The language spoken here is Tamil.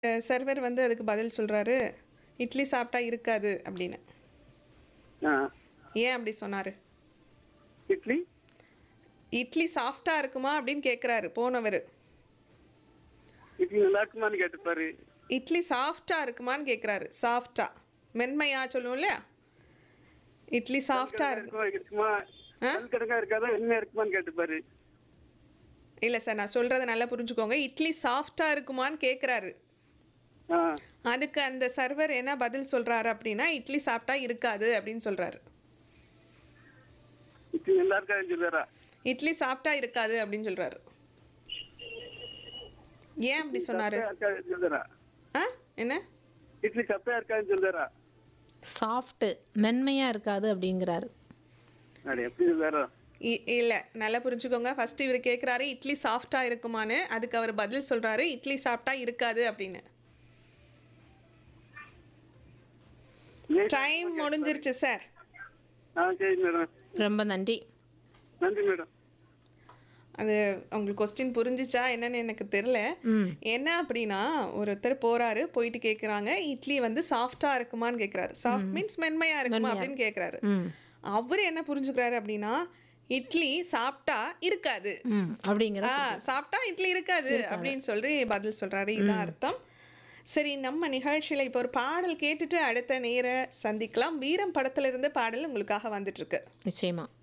சர்வர் வந்து அதுக்கு பதில் சொல்றாரு இட்லி சாப்பிட்டா இருக்காது அப்படின்னு ஆ ஏன் அப்படி சொன்னாரு இட்லி இட்லி சாஃப்டா இருக்குமா அப்படின்னு கேட்குறாரு போனவர் இட்லி நல்லா இருக்குமான்னு கேட்டுப்பாரு இட்லி சாஃப்டா இருக்குமான்னு கேட்குறாரு சாஃப்டா மென்மையா சொல்லுவோம் இல்லையா இட்லி சாஃப்டா இருக்கு இருக்குமா இருக்குமா கல் கிடங்கா இருக்காதா என்ன இருக்குமான்னு கேட்டுப்பாரு இல்லை சார் நான் சொல்கிறத நல்லா புரிஞ்சுக்கோங்க இட்லி சாஃப்டா இருக்குமான்னு கேட்குறாரு ஆ அதுக்கு அந்த சர்வர் என்ன பதில் சொல்றாரு அப்படின்னா இட்லி சாப்பிட்டா இருக்காது அப்படின்னு சொல்றாரு இட்லி நல்லா இருக்காதுன்னு சொல்லுவாரா இட்லி சாப்பிட்டா இருக்காது அப்படின்னு சொல்றாரு ஏன் அப்படி சொன்னாரு சப்பையா இருக்காதுன்னு சொல்லுவாரா ஆ என்ன இட்லி சப்பையா இருக்காதுன்னு சொல்லுவாரா சாஃப்ட்டு மென்மையாக இருக்காது அப்படிங்கிறாரு அட எப்படி சொல்லுவாரோ இ- இல்ல நல்லா புரிஞ்சுக்கோங்க ஃபர்ஸ்ட் இவர் கேக்குறாரு இட்லி சாஃப்டா இருக்குமான்னு அதுக்கு அவர் பதில் சொல்றாரு இட்லி சாப்பிட்டா இருக்காது அப்படின்னு டைம் முடிஞ்சிருச்சு சார் ஆ சரி மேடம் ரொம்ப நன்றி நன்றி மேடம் அது உங்களுக்கு கொஸ்டின் புரிஞ்சிச்சா என்னன்னு எனக்கு தெரில ம் என்ன அப்படின்னா ஒருத்தர் போறாரு போயிட்டு கேக்குறாங்க இட்லி வந்து சாஃப்டா இருக்குமான்னு கேக்குறாரு சாஃப்ட் மீன்ஸ் மென்மையா இருக்குமா அப்படின்னு கேக்குறாரு ம் அவர் என்ன புரிஞ்சுக்கிறாரு அப்படின்னா இட்லி சாப்பிட்டா இருக்காது ம் அப்படிங்கிறது ஆ சாப்பிட்டா இட்லி இருக்காது அப்படின்னு சொல்லி பதில் சொல்றாரு இதான் அர்த்தம் சரி நம்ம நிகழ்ச்சியில இப்போ ஒரு பாடல் கேட்டுட்டு அடுத்த நேர சந்திக்கலாம் வீரம் படத்துல இருந்து பாடல் உங்களுக்காக வந்துட்டு இருக்கு நிச்சயமா